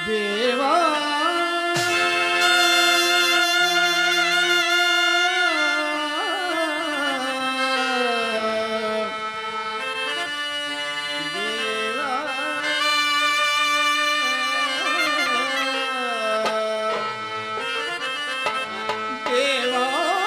దేవా దేవా దేవా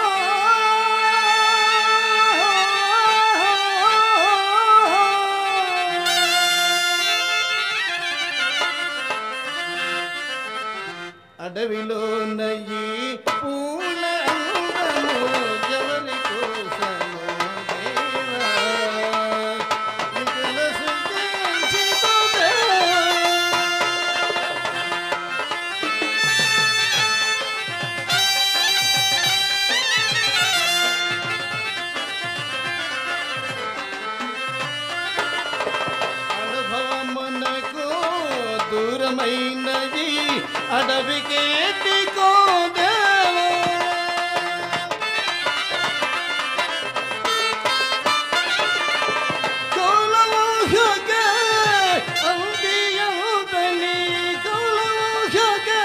అడవిలో నయ్యి పూల అందము జవరి కోసము దేవా విపుల సుఖించితు దేవా అనుభవమునకు దూరమైనది అడవికేటికో దేవా కౌలమోహకే అందియందని కౌలమోహకే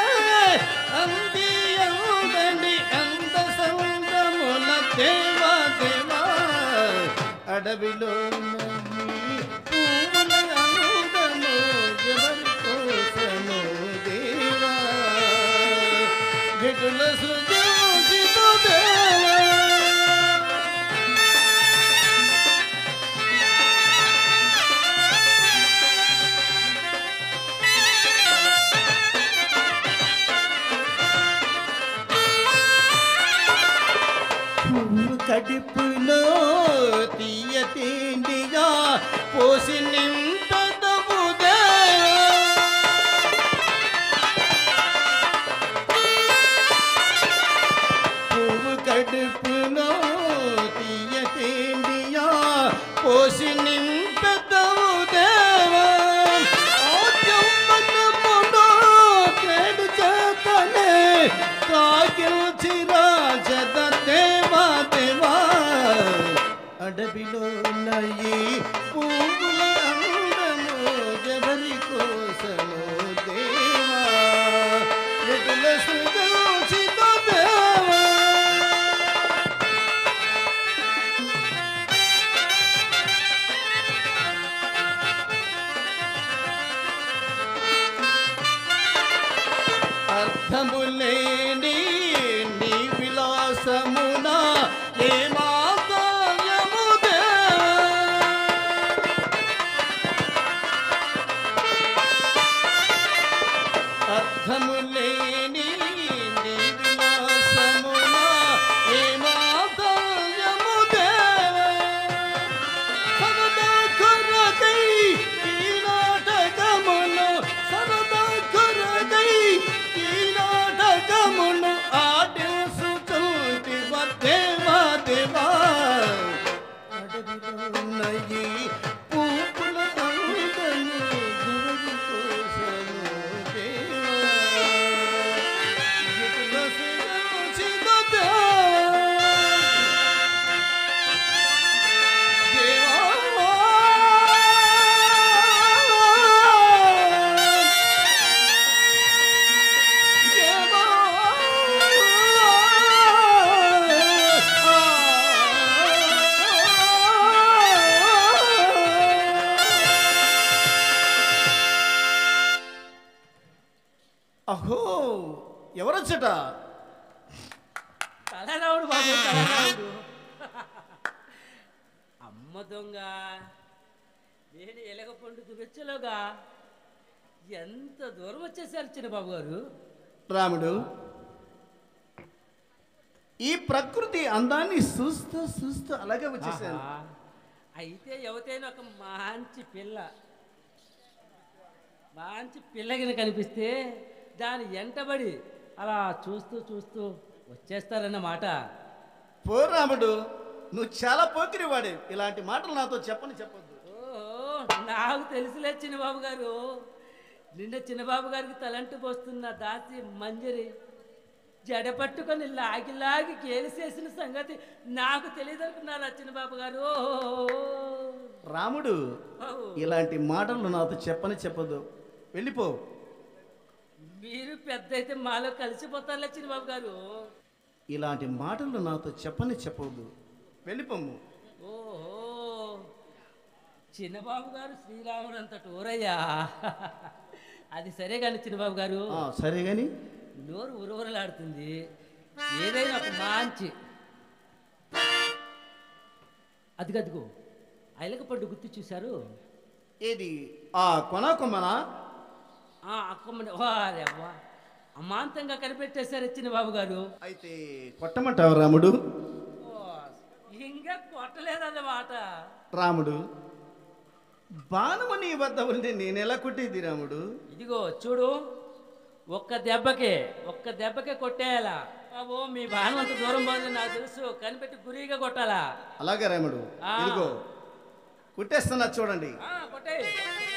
అందియందని అంత సంగముల దేవా దేవా అడవిలో నది పూల అందము ఎవరి కోసము దేవా గిటుల సృజించిత దేవా పువ్వు కడుపులో తీయ తిండిగా పోసి నింపదవు పువ్వు కడుపులో తీయ తిండిగా పోసి నింపదవు దేవా ఆద్యమనములో కేడు చేతనే కాకిల్చి రాజద దేవా దేవా అడవిలో నయ్యి పువ్వుల అందము ఎవరి కోసము దేవా ఎటుల సృజించిత దేవా అర్థములేని నీ విలాసమున ఏ మాతాయము అర్థములేని నీ విలాసమున ఏ మాతాయము దేవా సరదా కొరకై ఈ నాటకమును సరదా కొరకై ఈ నాటకమును ఆడేసుచుంటి దేవా దేవా అడవిలో ఉన్నయి పూపుల అందము గురువు కోసము దేవా గిటుల సురక్షిత దేవా అహో ఎవరొచ్చట తలరావుడు బాబు తలరావుడు అమ్మ దొంగ నేను ఎలగపండు దురచ్చలోగా ఎంత దూరం వచ్చేసారు చిన్నబాబు గారు రాముడు ఈ ప్రకృతి అందాన్ని చూస్తూ చూస్తూ అలాగే వచ్చేసాను ఆహా. అయితే ఎవతైనా ఒక మంచి పిల్ల మంచి పిల్లగిన కనిపిస్తే దాని ఎంటబడి అలా చూస్తూ చూస్తూ వచ్చేస్తారన్నమాట పో రాముడు నువ్వు చాలా పోకిరి వాడే ఇలాంటి మాటలు నాతో చెప్పని చెప్పొద్దు ఓ నాకు తెలుసులే చిన్నబాబు గారు నిన్న చిన్నబాబు గారికి తలంటు పోస్తున్న దాసి మంజరి జడ పట్టుకొని లాగి లాగి కేలిసేసిన సంగతి నాకు తెలియదు అనుకున్నారా చిన్నబాబు గారు రాముడు ఓ. ఇలాంటి మాటలు నాతో చెప్పని చెప్పొద్దు వెళ్ళిపో మీరు పెద్ద అయితే మాలో కలిసిపోతారులే చిన్నబాబు గారు ఇలాంటి మాటలు నాతో చెప్పని చెప్పవద్దు వెళ్ళిపోము ఓహో చిన్నబాబు గారు శ్రీరాముడు అంత టూరయ్యా అది సరే కానీ చిన్నబాబు గారు ఆ, సరే కానీ నోరు ఉరవరలాడుతుంది ఏదైనా ఒక మంచి అదిగదిగో ఐలక పడ్డు గుర్తు చూశారు ఏది ఆ కొన కొమ్మనా ఆ అక్కమ్మని వారేవ్వా అమాంతంగా కనిపెట్టేశారు చిన్నబాబు గారు అయితే కొట్టమంటావు రాముడు ఓ, ఇంకా కొట్టలేదన్నమాట రాముడు బాణము నీ వద్ద ఉంటే నేను ఎలా కొట్టేది రాముడు ఇదిగో చూడు ఒక్క దెబ్బకే ఒక్క దెబ్బకే కొట్టేయాలా బాబు మీ బాణం అంత దూరం పోతుంది నాకు తెలుసు కనిపెట్టి గురిగా కొట్టాలా అలాగే రాముడు ఆ. ఇదిగో కొట్టేస్తున్నా చూడండి ఆ, కొట్టేయ్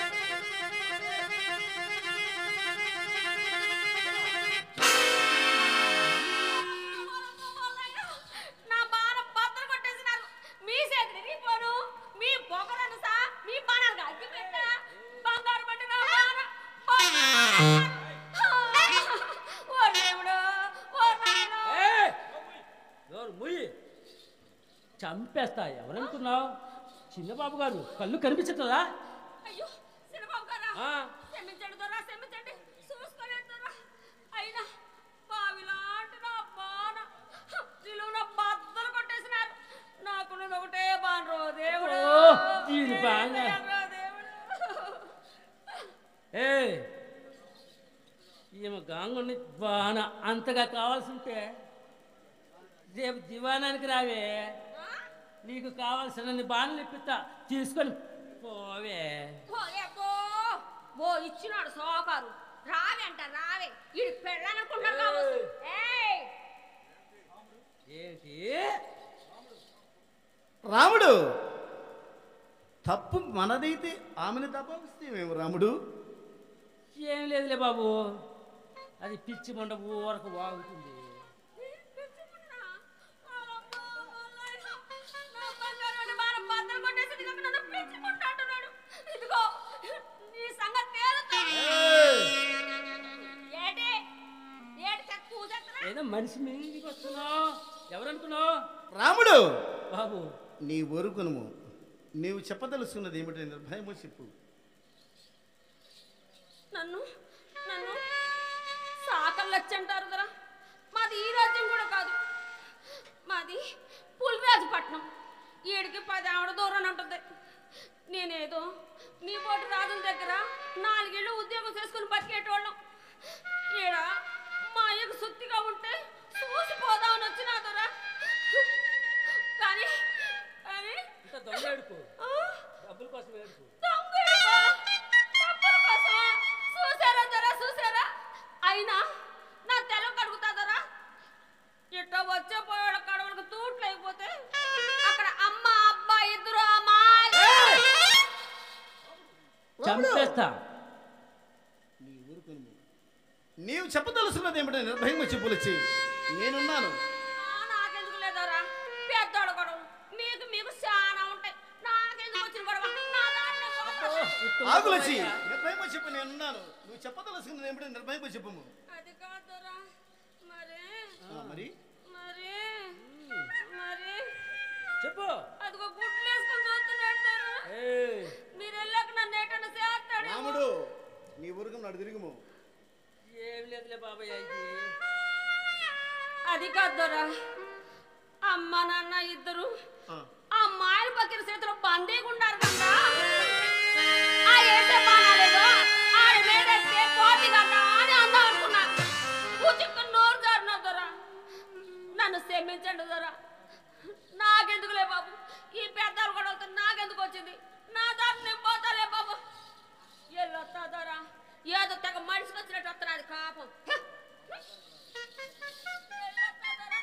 నా బాణం బద్దలు కొట్టేసినారు మీ చేతి విరిగిపోను మీ పొగలను సా మీ బాణాలు అగ్గి పెట్టా బంగారు పట్టి నా బాణం ఓ దేవుడు ఓ నాయనో ఏయ్! నోరు ముయ్యి చంపేస్తా ఎవరనుకున్నావు చిన్నబాబు గారు కళ్ళు కనిపించట్లేదా అయ్యో చిన్నబాబు గారా ఆ. క్షమించండి దొరా క్షమించండి చూసుకోలేదు దొరా అయినా బావిలాంటి నా బాణ నిలువున బద్దలు కొట్టేసినారు నాకు నేను ఒకటే బాణరో దేవుడు ఓ, దీని బాణ. ఏం చేయాలిరో దేవుడు ఏ ఈమె గాంగుని బాణ అంతగా కావాల్సింటే రేపు దివానానికి రావే నీకు కావాల్సిన బాణలు ఇప్పిస్తా తీసుకొని పోవే ఓ ఏబ్బో, ఓ ఇచ్చినాడు సోకారు రావే అంట రావే ఇది పెళ్ళనుకుంటారు కావచ్చు ఏయ్ ఏంటి రాముడు తప్పు మనదైతే ఆమెను తప్పవిస్తే మేము రాముడు ఏం లేదులే బాబు అది పిచ్చి మొండ ఊరకు వాగుతుంది పిచ్చిమున్నా? అమ్మో, నాయనా, నా బంగారాన్ని బాణం బద్దలు కొట్టేసింది కాక నన్ను పిచ్చిముండ అంటున్నాడు. ఇదిగో, నీ సంగతి తేలుతుంది. ఏంటి? ఏంటి చెత్త కూసేస్తున్నా? ఏదో మనిషి మీదికి వస్తున్నావు ఎవరనుకున్నావు రాముడు బాబు నీ ఊరుకును నీవు చెప్పదలుచున్నది ఏమిటో నిర్భయము చెప్పు నన్ను నన్ను సాకల్లచ్చి అంటారు కదా మాది ఈ రాజ్యం కూడా కాదు మాది పులిరాజుపట్నం ఈడికి పది ఆవిడ దూరం ఉంటుంది నేనేదో నీ పోటీ రాజుల దగ్గర నాలుగేళ్ళు ఉద్యోగం చేసుకుని బతికేటోళ్ళం ఈడ మా అయ్యకు సుత్తిగా ఉంటే చూసిపోదామని వచ్చినాదురా కానీ కానీ ఇంత దొంగ ఏడుపు ఆ? డబ్బుల కోసం ఏడుపు దొంగేడుపా? డబ్బుల కోసమా? చూసారా జరా చూసారా అయినా నా తెలం కడుగుతాదరా ఇట్ట వచ్చే పోయేవాళ్ళ కడవలకు తూట్లు అయిపోతే అక్కడ అమ్మ అబ్బా ఇద్దరు అమ్మాయి చంపేస్తా నీ ఊరుకును నీవు చెప్పదలుచున్నది ఏమిటో నిర్భయము చెప్పులచ్చి నేనున్నాను ఆ, నాకెందుకు లేదరా పెద్దోడ గొడవ మీకు మీకు చాలా ఉంటాయి నాకెందుకు వచ్చిన గొడవ నా దారిలో పోతా. ఆకులచ్చి నిర్భయము చెప్పు నేనున్నాను నువ్వు చెప్పదలుచున్నది ఏమిటో నిర్భయము చెప్పుము అది కాదురా మరి ఆ, మరి మరి మరి చెప్పు అదిగో గుడ్లు వేసుకొని చూస్తున్నాడు సార్. ఏయ్, మీరు వెళ్ళాక నన్ను ఏటన్నా చేస్తాడు రాముడు నీ ఊరుకు నడు తిరుగుము ఏం లేదులే బాబాయ్ ఇది అది కాదురా అమ్మ నాన్న ఇద్దరు ఆ, ఆ మాయల పక్కిన చేతిలో బందీగుండారు కదా ఆ ఏసే బాణాలేదో ఆడ మీదెత్తే పోతి కదా అని అందాం అనుకున్నా ఉచిక్కు నోరు జారినా దొరా నన్ను క్షమించండి దొరా నాకెందుకులే బాబు ఈ పెద్దలు కూడా వస్తే నాకెందుకు వచ్చింది నా దారి నేను పోతాలే బాబు ఎల్లొస్తా దొరా ఏదో తెగ మనిషికి వచ్చినట్టు వస్తున్నది కాపం హ! ఎల్లొస్తా దొరా.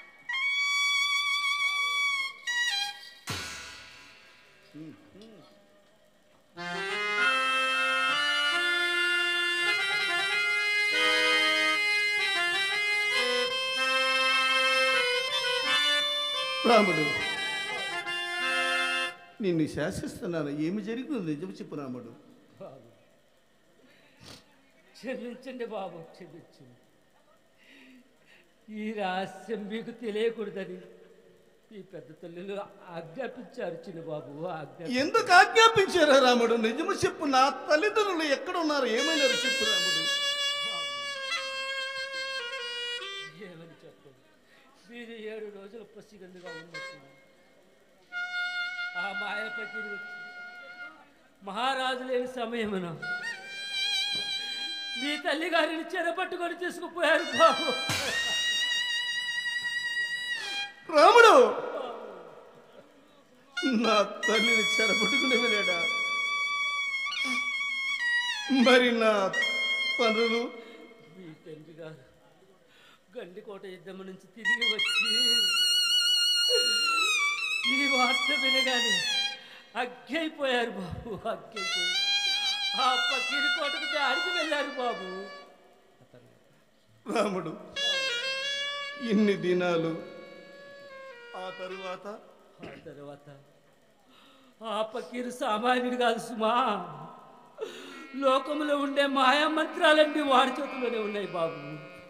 రాముడు నిన్ను శాసిస్తున్నాను ఏమి జరిగింది నిజం చెప్పు రాముడు క్షమించండి బాబు క్షమించండి ఈ రహస్యం మీకు తెలియకూడదని ఈ పెద్ద తల్లులు ఆజ్ఞాపించారు చిన్న బాబు ఆజ్ఞా ఎందుకు ఆజ్ఞాపించారా రాముడు నిజము చెప్పు నా తల్లిదండ్రులు ఎక్కడ ఉన్నారు ఏమైనారు చెప్పు రాముడు ఏమని చెప్పండి మీరు ఏడు రోజులు పసిగందుగా ఉన్నప్పుడు ఆ మాయపతి వచ్చి మహారాజు లేని సమయమున మీ తల్లి గారిని చెరపట్టుకొని తీసుకుపోయారు బాబు రాముడు నా తల్లిని చెరపట్టుకుని వెళ్ళాడా మరి నా తండ్రులు మీ తండ్రి గారు గండికోట యుద్ధం నుంచి తిరిగి వచ్చి ఈ వార్త వినగానే అగ్గైపోయారు బాబు అగ్గైపోయి ఆ పక్కీరి కోటకు దాడికి వెళ్ళారు బాబు రాముడు ఇన్ని దినాలు ఆ తరువాత ఆ తర్వాత ఆ పకీరు సామాన్యుడు కాదు సుమా లోకంలో ఉండే మాయా మంత్రాలన్నీ వాడి చేతిలోనే ఉన్నాయి బాబు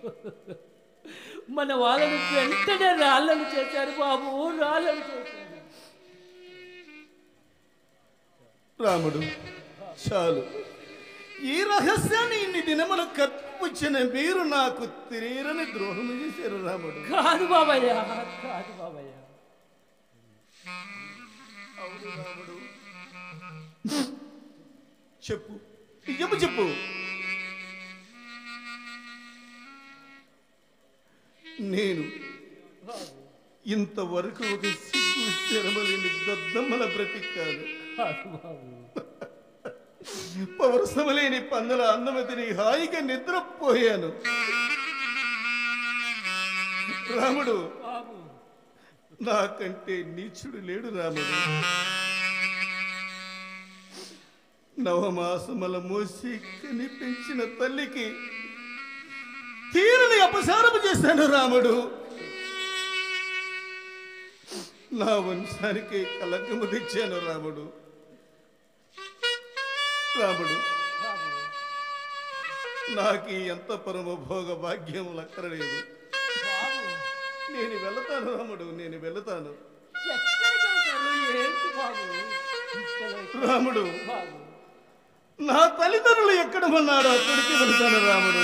మన వాళ్ళని వెంటనే రాళ్ళను చేశారు బాబు రాళ్ళను చేశారు రాముడు చాలు ఈ రహస్యాన్ని ఇన్ని దినములు కప్పిపుచ్చిన మీరు నాకు తీరని ద్రోహం చేశారు రాముడు కాదు బాబయ్య కాదు బాబయ్య అవును రాముడు చెప్పు నిజము చెప్పు నేను బాబు ఇంతవరకు ఒక సిగ్గు స్థిరమలేని దద్దమ్మల బ్రతికాను కాదు బాబు పౌరసమలేని పందల అందమతిని హాయిగా నిద్రపోయాను రాముడు బాబు నాకంటే నీచుడు లేడు రాముడు నవమాసముల మోసి కనిపించిన తల్లికి తీరని అపసారము చేశాను రాముడు నా వంశానికి కలకము తెచ్చాను రాముడు రాముడు బాబు నాకు ఈ ఎంత పరమ భోగ భాగ్యం లక్కరలేదు బాబు నేను వెళతాను రాముడు నేను వెళతాను ఎక్కడికి వెళ్తారు ఏంటి బాబు ఇంతలో రాముడు బాబు నా తల్లిదండ్రులు ఎక్కడ ఉన్నారో అక్కడికి వెళ్తాను రాముడు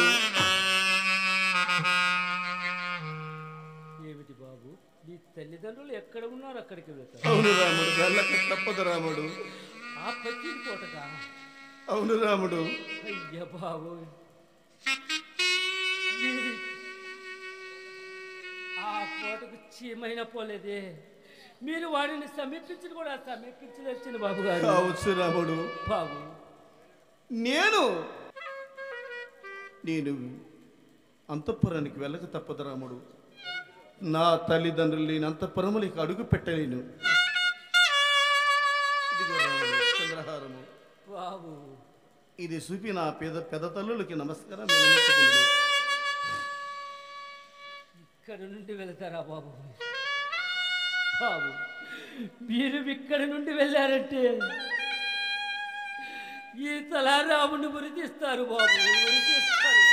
ఏమిటి బాబు నీ తల్లిదండ్రులు ఎక్కడ ఉన్నారు అక్కడికి వెళ్తారు అవును రాముడు వెళ్ళక తప్పదు రాముడు ఆ పక్కీరి కోటగా అవును రాముడు అయ్య బాబు వీరి- ఆ కోటకు చీమైన పోలేదే మీరు వాడిని సమీపించిన కూడా సమీపించలేచిన బాబు గారు కావచ్చు రాముడు బాబు నేను నేను అంతఃపురానికి వెళ్ళక తప్పదు రాముడు నా తల్లిదండ్రులు నేను అంతఃపురములకి అడుగు పెట్టలేను ఇదిగో రాముడు చంద్రహారము బాబు ఇది చూపి నా పేద పెద తల్లులకి నమస్కారం విన్నవించుకున్నాడు. ఇక్కడ నుండి వెళ్తారా బాబు బాబు మీరు ఇక్కడి నుండి వెళ్ళారంటే ఈ తలారాముని ఉరితీస్తారు బాబు ఉరితీస్తారు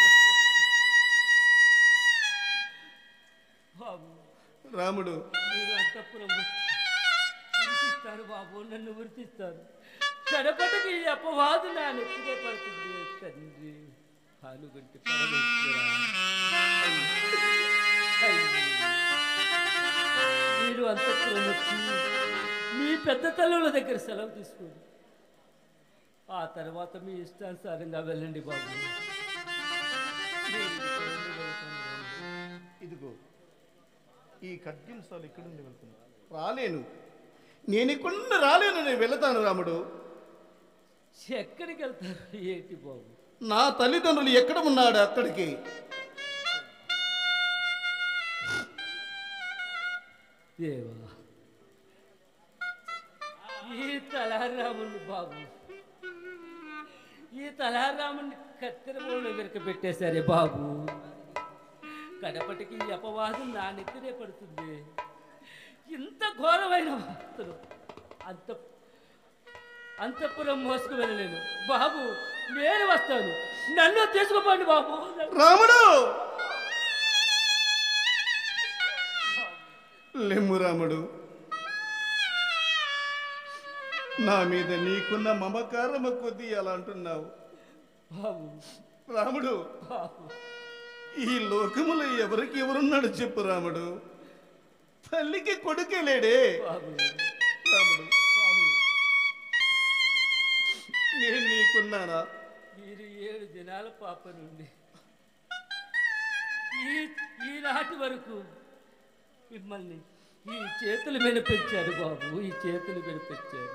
బాబు రాముడు మీరు అంతఃపురం వచ్చి ఉరితీస్తారు బాబు నన్ను ఉరితీస్తారు కడపటికి ఈ అపవాదు నా నెత్తినే పడుతుంది తండ్రి పాలుగంటి పరమేశ్వరా మీరు అంతఃపురం వచ్చి మీ పెద్ద తల్లుల దగ్గర సెలవు తీసుకోండి ఆ తర్వాత మీ ఇష్టానుసారంగా వెళ్ళండి బాబు నేను ఇక్కడ నుండి వెళ్తాను. ఇదిగో ఈ ఖడ్గింసాలు ఇక్కడ నుండి వెళ్తున్నా రాలేను నేను ఇక్కడ నుండి రాలేను నేను వెళతాను రాముడు ఎక్కడికి వెళ్తారు ఏంటి బాబు నా తల్లిదండ్రులు ఎక్కడ ఉన్నాడు అక్కడికి దేవా ఈ తలారాముని బాబు ఈ తలారాముని కత్తెర బోళ్ళు వెనక పెట్టేశారే బాబు కడపటికి ఈ అపవాదం నా నెత్తినే పడుతుంది ఇంత ఘోరమైన వార్తలు అంత అంతఃపురం మోసుకు వెళ్ళలేను బాబు నేను వస్తాను నన్ను తీసుకుపోండి బాబు రాముడు లెమ్ము రాముడు నా మీద నీకున్న మమకారమ కొద్దీ అలా అంటున్నావు బాబు రాముడు బాబు ఈ లోకములో ఎవరికి ఎవరున్నాడు చెప్పు రాముడు తల్లికి కొడుకే లేడే బాబు రాముడు బాబు నేను నీకున్నానా మీరు ఏడు దినాల పాప నుండి ఈ ఈనాటి వరకు మిమ్మల్ని ఈ చేతుల మీద పెంచారు బాబు ఈ చేతుల మీద పెంచారు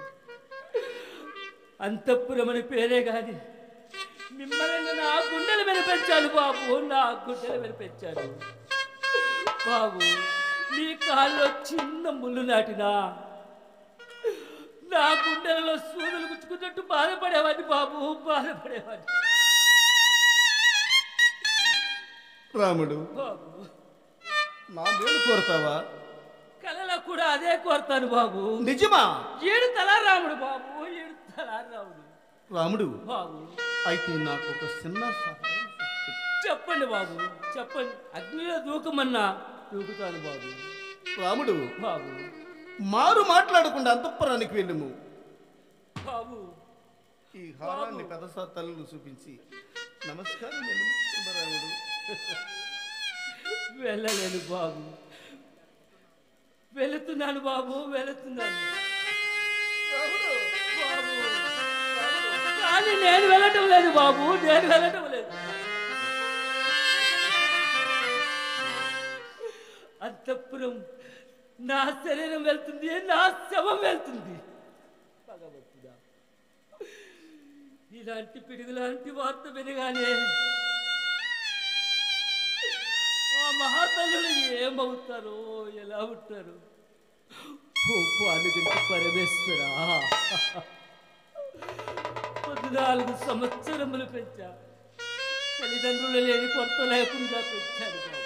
అంతఃపురమని పేరే కాదు మిమ్మల్ని నా గుండెల మీద పెంచాను బాబు నా గుండెల మీద పెంచాను బాబు నీ కాల్లో చిన్న ముళ్ళు నాటినా నా గుండెలలో సూదులు గుచ్చుకున్నట్టు బాధపడేవాడిని బాబు బాధపడేవాడిని రాముడు బాబు నా మేలు కోరుతావా కళలో కూడా అదే కోరుతాను బాబు నిజమా ఏడు తలారాముడు బాబు ఏడు తలారాముడు రాముడు బాబు అయితే నాకు ఒక చిన్న సహాయం చేయి. చెప్పండి బాబు చెప్పండి అగ్నిలో దూకమన్నా దూకుతాను బాబు రాముడు బాబు మారు మాట్లాడకుండా అంతఃపురానికి వెళ్ళుము బాబు ఈ హారాన్ని పెదసా తల్లు చూపించి నమస్కారం వెళ్ళు, శుభరాముడు వెళ్ళలేను బాబు వెళుతున్నాను బాబు వెళుతున్నాను రాముడు బాబు కానీ నేను వెళ్ళటం లేదు బాబు నేను వెళ్ళటం లేదు అంతఃపురం నా శరీరం వెళ్తుంది నా శవం వెళ్తుంది భగవంతుడా ఇలాంటి పిడుగులాంటి వార్త వినగానే ఆ మహాతల్లులు ఏమవుతారో ఎలా ఉంటారు ఓ పాలుగంటి పరమేశ్వరా పద్నాలుగు సంవత్సరములు పెంచా తల్లిదండ్రులు లేని కొత్త లేకుండా పెంచాను బాబు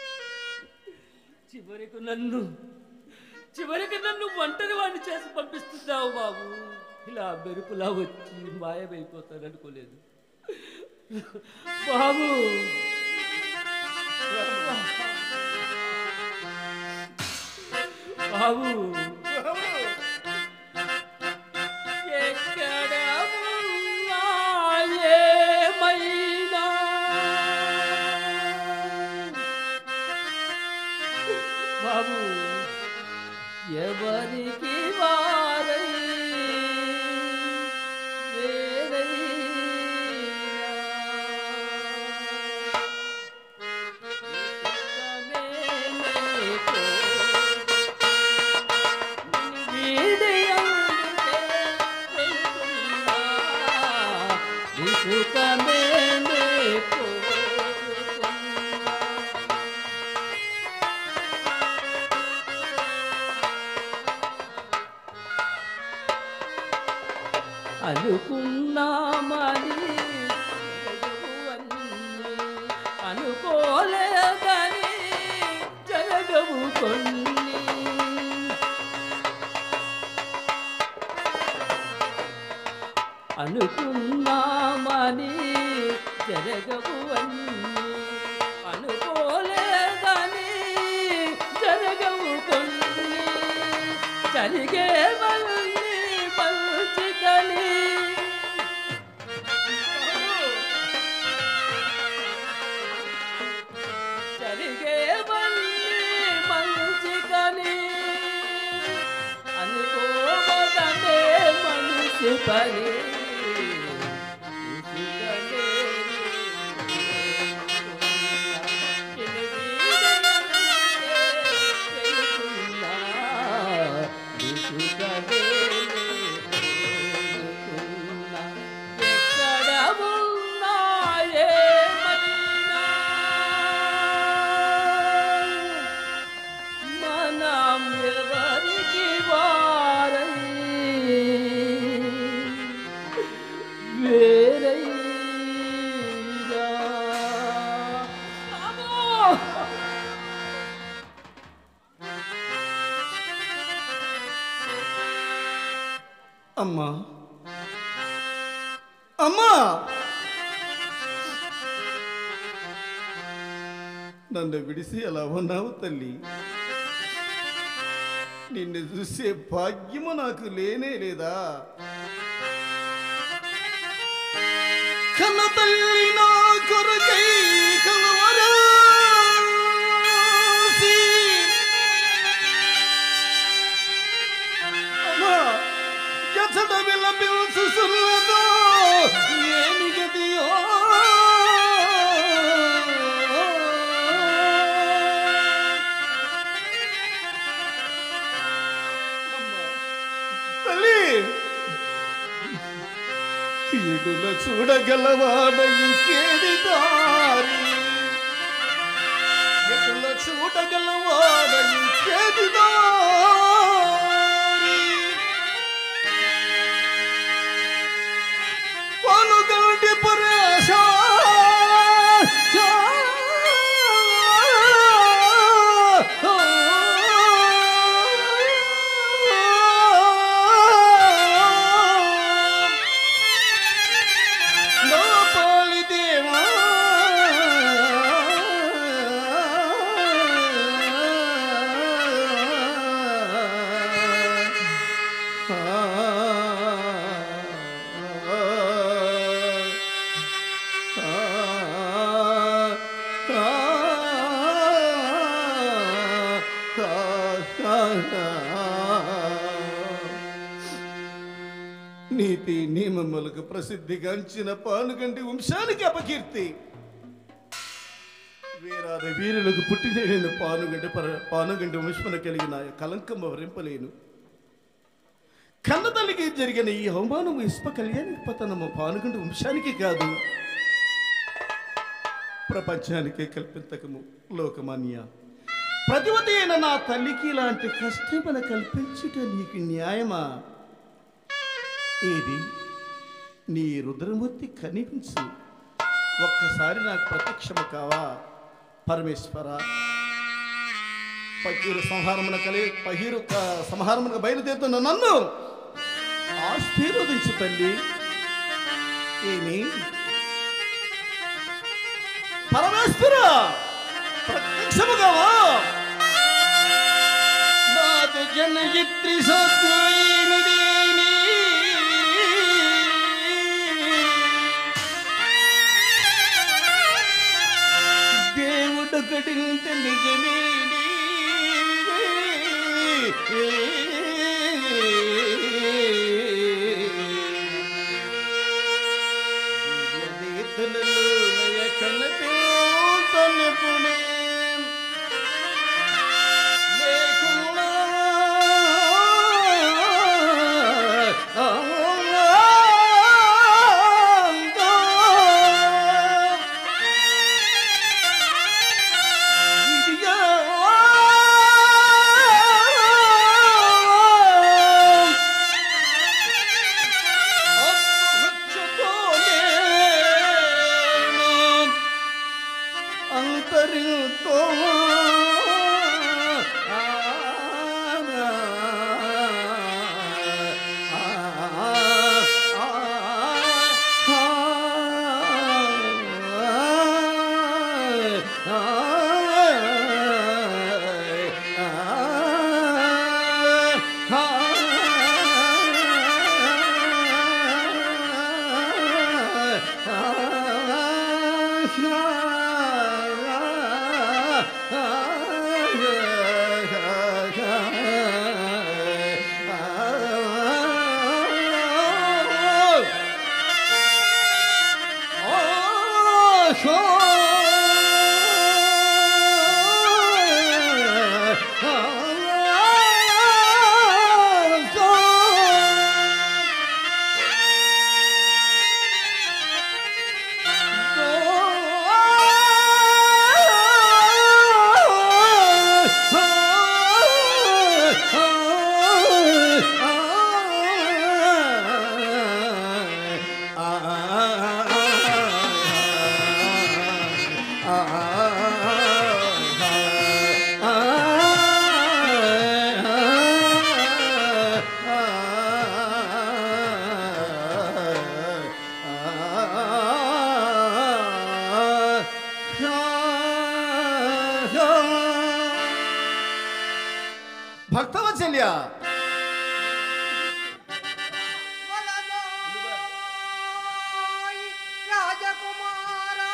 చివరికి నన్ను చివరికి నన్ను ఒంటరి వాడిని చేసి పంపిస్తున్నావు బాబు ఇలా మెరుపులా వచ్చి మాయమైపోతాను అనుకోలేదు బాబు బాబు ఎక్కడ ఉన్నా ఏమైనా బాబు ఎవరికి వారై అనుకున్నామని జరగవన్నీ అనుకోలేదని జరగవు కొన్ని అనుకున్నామని జరగవు అన్నీ అనుకోలేదని జరగవు కొన్ని జరిగేవన్నీ మంచిదని జరిగేవన్నీ మంచిదని అనుకోవదనే మనిషి పని ఎక్కడ ఉన్నాయే మనం ఎవరికి వారై వేరైరా అమ్మో! అమ్మా అమ్మా నన్ను విడిసి ఎలా ఉన్నావు తల్లి నిన్ను చూసే భాగ్యము నాకు లేనే లేదా కన్న తల్లి నా కొరకై కలవరాసి. అమ్మా, ఎచ్చట విలపించుచున్నదో ఏమి గదియో అమ్మా, తల్లి కీడుల చూడగలవాడ ఇంకేది దారి ఎటుల చూడగలవాడ ఇంకేది దారి పలుగంటి పరేశ నా పాలి దేవా నీతి నియమములకు ప్రసిద్ధిగాంచిన పానుగంటి వంశానికి అపకీర్తి వీరాది వీరులకు పుట్టిన పానుగంటి పర పానుగంటి వంశమున కలిగిన కలంకం వరింపలేను కన్నతల్లికి జరిగిన ఈ అవమానం ఇష్ప కళ్యాణికి పతనము పానుగంటి వంశానికి కాదు ప్రపంచానికే కల్పింతకము లోకమాన్య ప్రతివతి అయిన నా తల్లికి ఇలాంటి కష్టమున కల్పించుట నీకు న్యాయమా ఏది నీ రుద్రమూర్తి కనిపించు ఒక్కసారి నాకు ప్రత్యక్షము కావా పరమేశ్వర పకీరు సంహారమున కలి పహీరు క- సంహారమునకు బయలుదేరుతున్న నన్ను ఆశీర్వదించు తల్లి ఏమి పరమేశ్వర ప్రత్యక్షము కావా నాదు జనయిత్రి సత్వైనదేని దేవుడు కడింత నిజమేని కలపే తలుపునే లేకున్నా ఇదిగా అచ్చుకోలేను అంతరితో ఆ కౌసల్య రాజకుమారా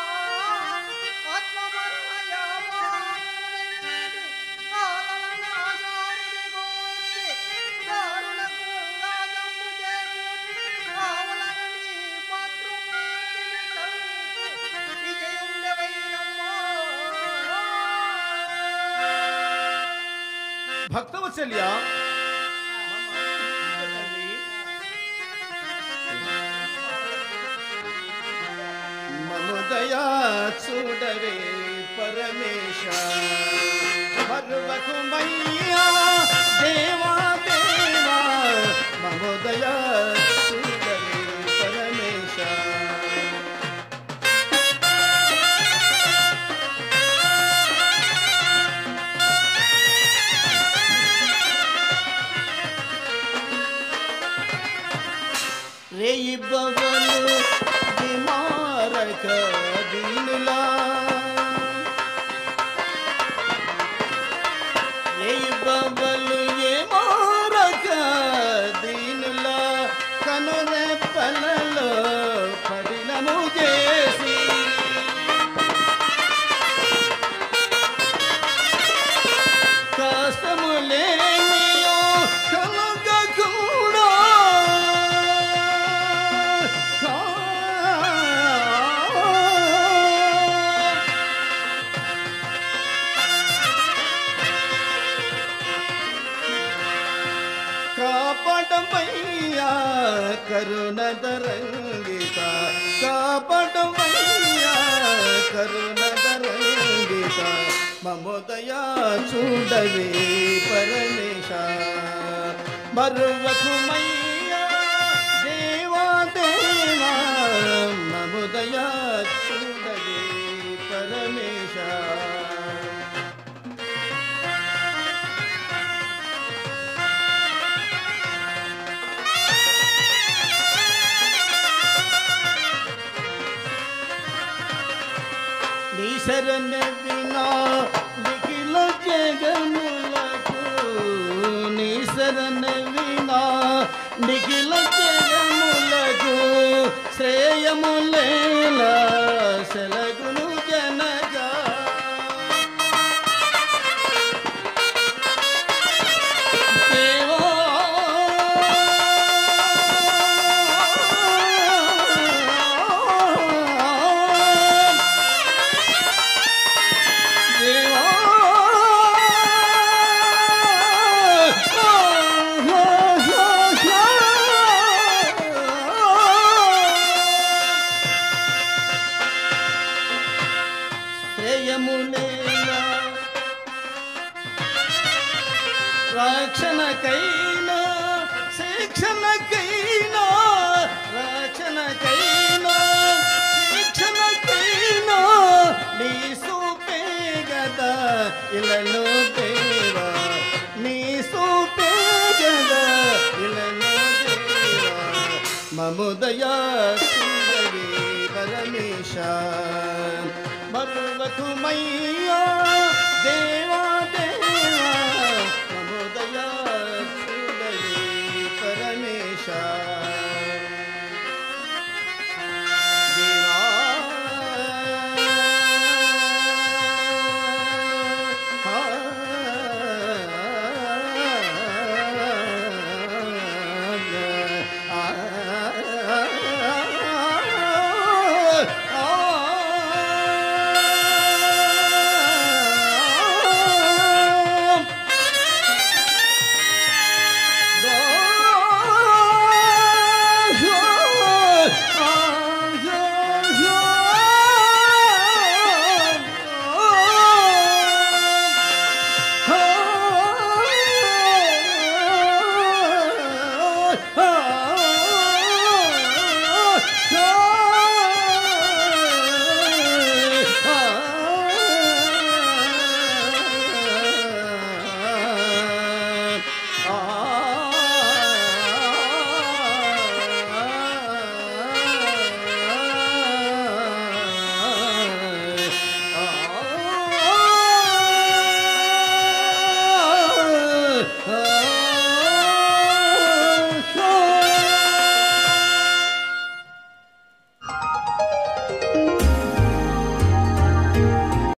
భక్తవత్సల్య మమోదయా చూడవే పరమేశ పర్వకుమయ్యా దేవా దేవా మమోదయా చూడవే పరమేశ రేయి బవలు విమారక దీనులా రేయి బవలు ఏ మారక దీనులా కనురెప్పలలో పరిణము చేసి కష్టములేమియో కలగకుండా కాపాడమయ్యా కరుణధరంగిత కాపాడమయ్యా కరుణధరంగిత మమోదయా చూడవే పరమేశ మరువకుమయ్యా దేవా దేవా మమోదయా చూడవే పరమేశ నీ శరణ వినా నిఖిల జగములకు నీ శరణ వినా నిఖిల జగములకు శ్రేయములేలా సెలగును జనగా దేవా రక్షణకైనా శిక్షణకైనా రక్షణకైనా శిక్షణకైనా నీ సూపే గదా ఇలలో దేవా నీ సూపే గదా ఇలలో దేవా మముదయా సుందరి పరమేశ మరువకుమయ్యా దేవా